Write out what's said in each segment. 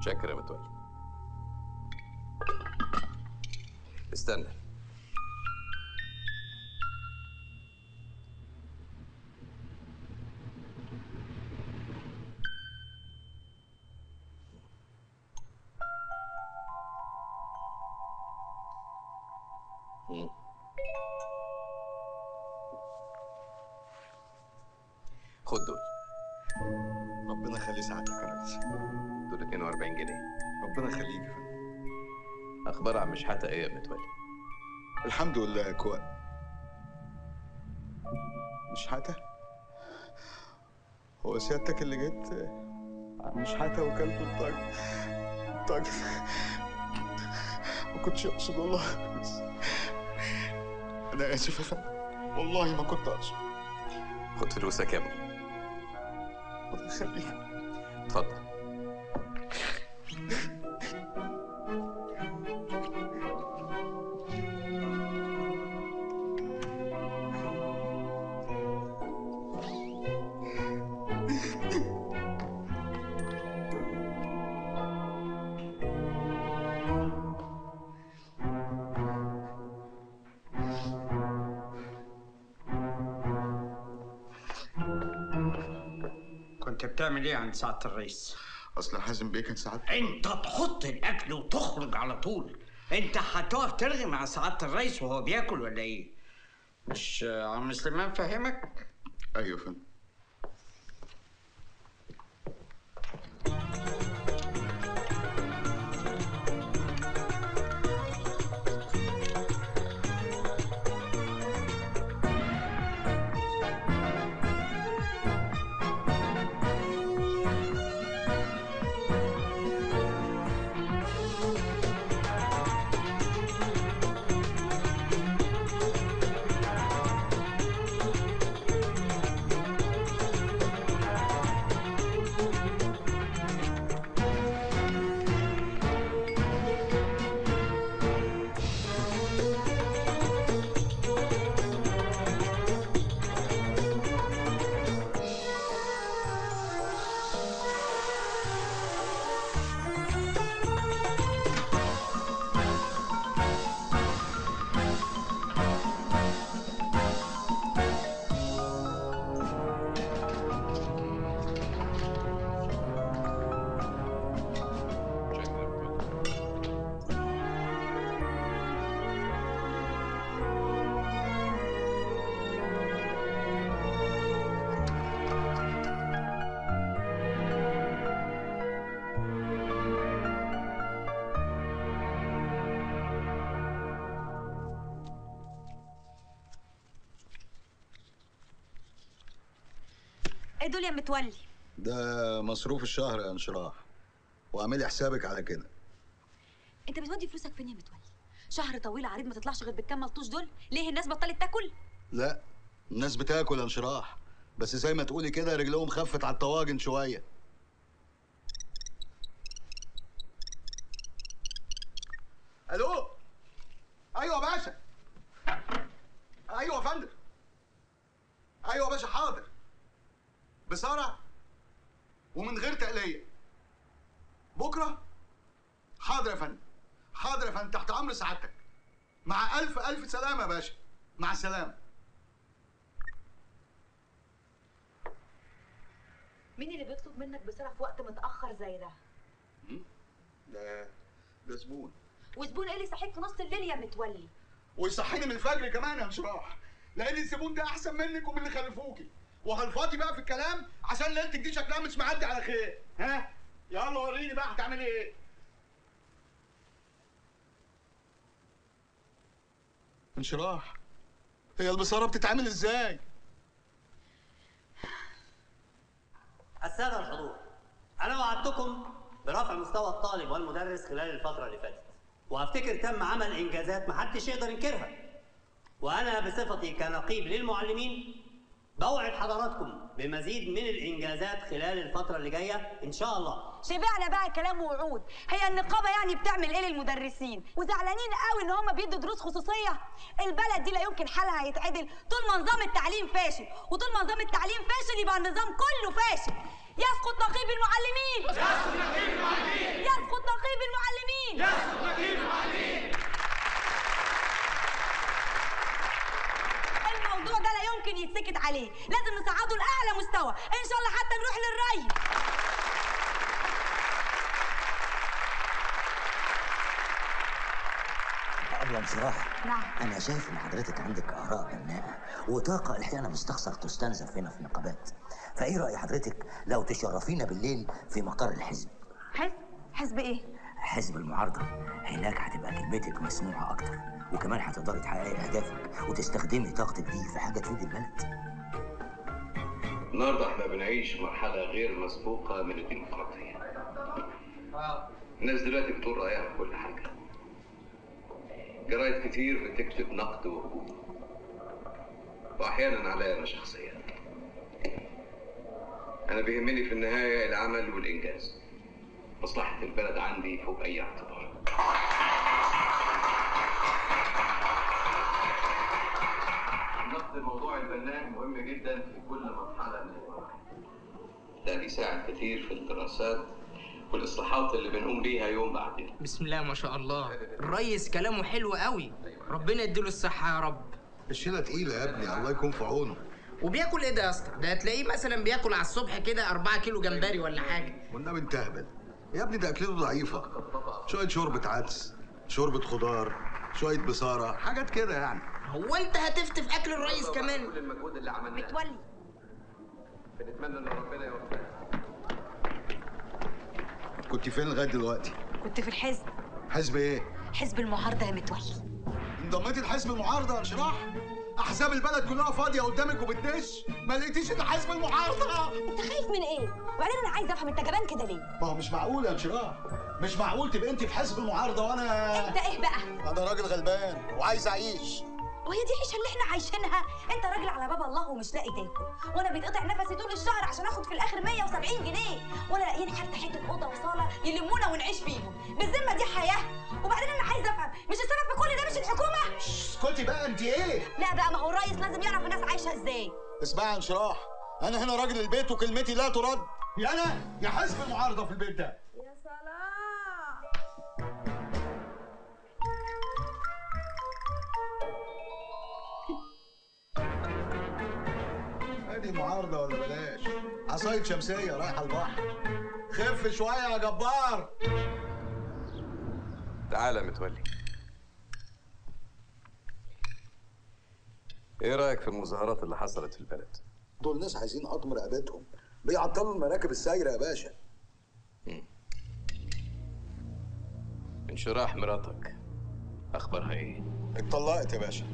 شكرا يا متولي استنى مم. خد دول ربنا يخلي سعادتك يا ريس دول 42 جنيه ربنا يخليك يا فندم اخبار عم شحاته ايه يا متولي الحمد لله كويس مش حاجة هو سيادتك اللي جيت مش حاجة وكلت الطاج الطاج ما كنتش اقصد والله انا اسف يا فندم والله ما كنت اقصد خد فلوسك يا ابني ربنا يخليك اتفضل كنت بتعمل ايه عند سعادة الرئيس؟ اصل حازم بيه كان ساعات انت تحط الاكل وتخرج على طول انت هتقف ترغي مع سعادة الرئيس وهو بياكل ولا ايه؟ مش آه، عم سليمان فهمك؟ ايوه يا فندم شكرا يا متولي ايه دول يا متولي ده مصروف الشهر يا انشراح واعملي حسابك على كده انت بتودي فلوسك فين يا متولي شهر طويل عريض ما تطلعش غير بالكام ملطوش دول ليه الناس بطلت تاكل لا الناس بتاكل يا انشراح بس زي ما تقولي كده رجلهم خفت على الطواجن شويه الو ايوه يا باشا ايوه يا فندم ايوه يا باشا حاضر بسرعه ومن غير تقليه بكره حاضر يا فندم حاضر يا فندم تحت امر سعادتك مع الف الف سلامه يا باشا مع السلامه مين اللي بيطلب منك بسرعه في وقت متاخر زي ده ده ده زبون وزبون ايه اللي يصحيك في نص الليل يا متولي ويصحيني من الفجر كمان يا انشراح لان الزبون ده احسن منك ومن اللي خلفوكي وهلفاطي بقى في الكلام عشان ليلتك دي شكلها مش معدي على خير ها يلا وريني بقى هتعملي ايه انشراح هي البصاره بتتعمل ازاي السادة الحضور أنا وعدتكم برفع مستوى الطالب والمدرس خلال الفترة اللي فاتت وأفتكر تم عمل إنجازات محدش يقدر ينكرها وأنا بصفتي كنقيب للمعلمين بوعد حضراتكم بمزيد من الإنجازات خلال الفترة اللي جاية إن شاء الله شبعنا بقى كلام ووعود هي النقابه يعني بتعمل ايه للمدرسين وزعلانين قوي ان هم بيدوا دروس خصوصيه البلد دي لا يمكن حالها هيتعدل طول ما نظام التعليم فاشل وطول ما نظام التعليم فاشل يبقى النظام كله فاشل يسقط نقيب المعلمين يسقط نقيب المعلمين يسقط نقيب المعلمين الموضوع ده لا يمكن يتسكت عليه لازم نصعده لاعلى مستوى ان شاء الله حتى نروح للري قبل بصراحة نعم. أنا شايف إن حضرتك عندك آراء بناءة وطاقة أحيانا مستخسر تستنزف هنا في نقابات فإيه رأي حضرتك لو تشرفينا بالليل في مقر الحزب حزب حزب ايه حزب المعارضة هناك هتبقى كلمتك مسموعة أكتر وكمان هتقدري تحققي أهدافك وتستخدمي طاقتك دي في حاجة تفيد البلد النهارده احنا بنعيش مرحلة غير مسبوقة من الديمقراطية. الناس دلوقتي بتقول رأيها في كل حاجة. جرايد كتير بتكتب نقد وهجوم. وأحيانا عليا أنا شخصيا. أنا بيهمني في النهاية العمل والإنجاز. مصلحة البلد عندي فوق أي اعتبار. النقد الموضوع البناء مهم جدا في كل مرحلة من المراحل. ده بيساعد كتير في الدراسات والإصلاحات اللي بنقوم بيها يوم بعد يوم. بسم الله ما شاء الله الريس كلامه حلو قوي ربنا يديله الصحة يا رب الشيله تقيله يا ابني الله يكون في عونه وبياكل ايه ده يا اسطى ده هتلاقيه مثلا بياكل على الصبح كده 4 كيلو جمبري ولا حاجة والنبي انت اهبل يا ابني ده اكلته ضعيفه شويه شوربه عدس شوربه خضار شويه بصاره حاجات كده يعني هو انت هتفتف اكل الريس كل كمان المجهود اللي عملناه متولي بنتمنى ان ربنا يوفقنا. كنت فين لغايه دلوقتي كنت في الحزب حزب ايه حزب المعارضه يا متولي انضميتي لحزب المعارضه يا انشراح احزاب البلد كلها فاضيه قدامك وبتدش ما لقيتيش الا حزب المعارضه انت خايف من ايه وبعدين انا عايزه افهم انت جبان كده ليه ما هو مش معقول يا انشراح مش معقول تبقى انت في حزب المعارضه وانا انت ايه بقى انا راجل غلبان وعايز اعيش وهي دي العيشه اللي احنا عايشينها انت راجل على باب الله ومش لاقي تاكل وانا بيتقطع نفسي طول الشهر عشان اخد في الاخر 170 جنيه ولا لاقيين حتى حته اوضه وصاله يلمونا ونعيش فيهم بالذمه دي حياه وبعدين انا عايزه افهم مش السبب في كل ده مش الحكومه اسكتي بقى انت ايه لا بقى ما هو الريس لازم يعرف الناس عايشه ازاي اسمعي يا انشراح انا هنا راجل البيت وكلمتي لا ترد يا انا يا حزب المعارضه في البيت ده يا سلام ادي معارضه ولا بلاش عصايه شمسيه رايحه البحر خف شويه يا جبار تعالى يا متولي. ايه رأيك في المظاهرات اللي حصلت في البلد؟ دول ناس عايزين قطم رقبتهم بيعطلوا المراكب السايره يا باشا انشراح مراتك اخبارها ايه؟ اتطلقت يا باشا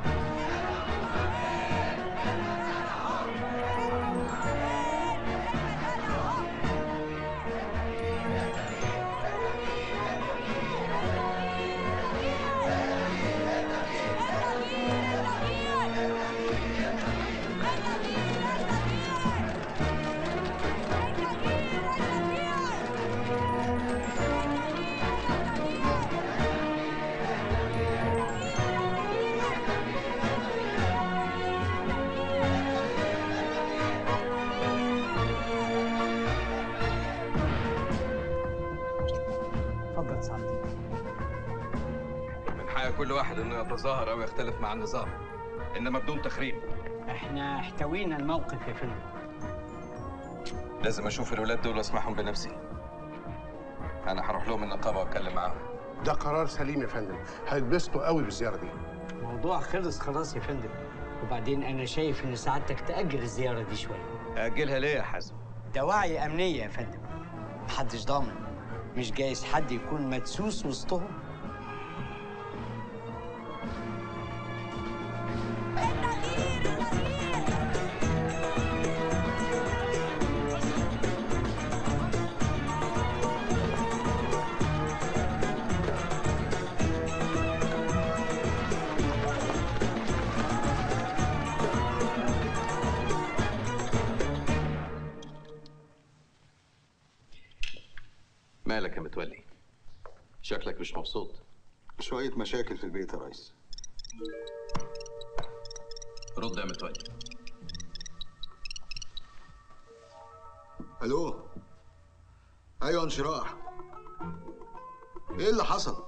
اتفضل سعادتك من حق كل واحد انه يتظاهر او يختلف مع النظام انما بدون تخريب احنا احتوينا الموقف يا فندم لازم اشوف الولاد دول واسمعهم بنفسي انا هروح لهم النقابه واتكلم معاهم ده قرار سليم يا فندم هيتبسطوا قوي بالزياره دي الموضوع خلص خلاص يا فندم وبعدين انا شايف ان سعادتك تاجل الزياره دي شويه اجلها ليه يا حازم دواعي امنيه يا فندم محدش ضامن مش جايز حد يكون مدسوس وسطهم مالك يا متولي شكلك مش مبسوط شويه مشاكل في البيت يا ريس رد يا متولي الو ايوه انشراح ايه اللي حصل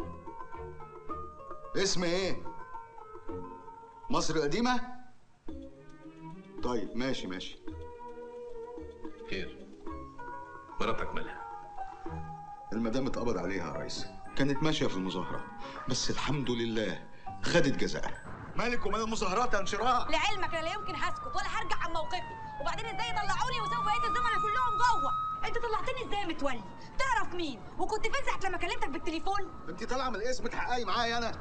اسم ايه مصر القديمه طيب ماشي ماشي خير مراتك مالها المدام اتقبض عليها يا ريس كانت ماشيه في المظاهره بس الحمد لله خدت جزاءها مالك ومال المظاهرات يا انشراح لعلمك انا لا يمكن هسكت ولا هرجع عن موقفي وبعدين ازاي يطلعوني وسابوا بقيه الزملاء كلهم جوه انت طلعتني ازاي يا متولي تعرف مين وكنت فين ساعه لما كلمتك بالتليفون انت طالعه من الاسم تحققي معايا انا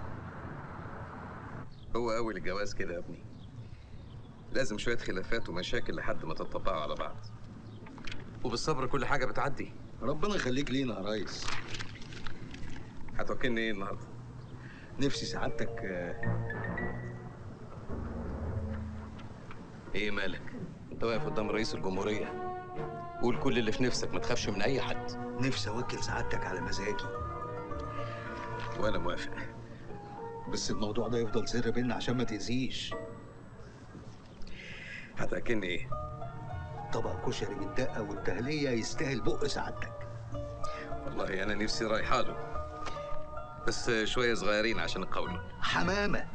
هو اول الجواز كده يا ابني لازم شويه خلافات ومشاكل لحد ما تتطبعوا على بعض وبالصبر كل حاجه بتعدي ربنا يخليك لينا يا ريس هتوكلني ايه النهارده نفسي سعادتك آه، ايه مالك انت واقف قدام رئيس الجمهوريه قول كل اللي في نفسك ما تخافش من اي حد نفسي اوكل سعادتك على مزاجي وانا موافق بس الموضوع ده يفضل سر بينا عشان ما تاذيش هتاكلني ايه طبق كشري بالدقه والتهليه يستاهل بق سعادتك والله انا نفسي رايحه له بس شويه صغيرين عشان القولون حمامه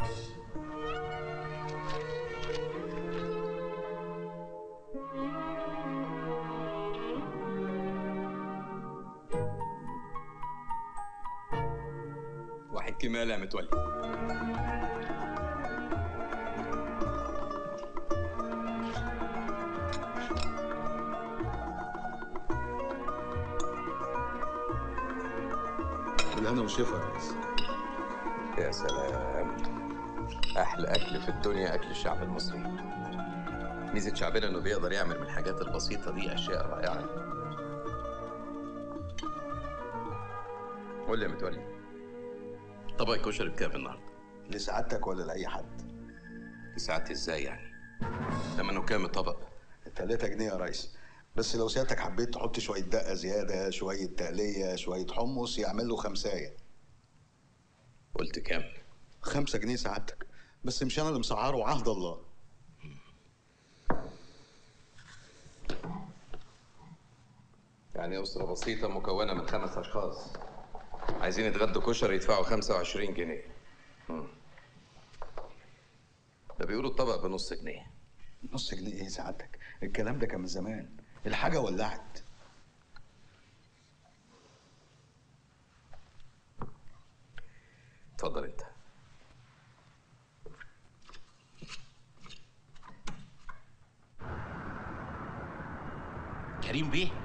واحد كمال يا متولي بالهنا والشفا يا ريس يا سلام احلى اكل في الدنيا اكل الشعب المصري ميزه شعبنا انه بيقدر يعمل من الحاجات البسيطه دي اشياء رائعه قول لي يا متولي طبق الكشري بكام النهارده لسعادتك ولا لاي حد ساعتي ازاي يعني ثمنه كام الطبق 3 جنيه يا ريس بس لو سيادتك حبيت تحط شويه دقه زياده شويه تقليه شويه حمص يعمل له خمسايه قلت كام خمسة جنيه سعادتك بس مش انا اللي مسعره عهد الله يعني أسرة بسيطة مكونة من خمس أشخاص عايزين يتغدوا كشري يدفعوا 25 جنيه مم. ده بيقولوا الطبق بنص جنيه نص جنيه ايه سعادتك الكلام ده كان من زمان الحاجه ولعت اتفضل انت كريم بيه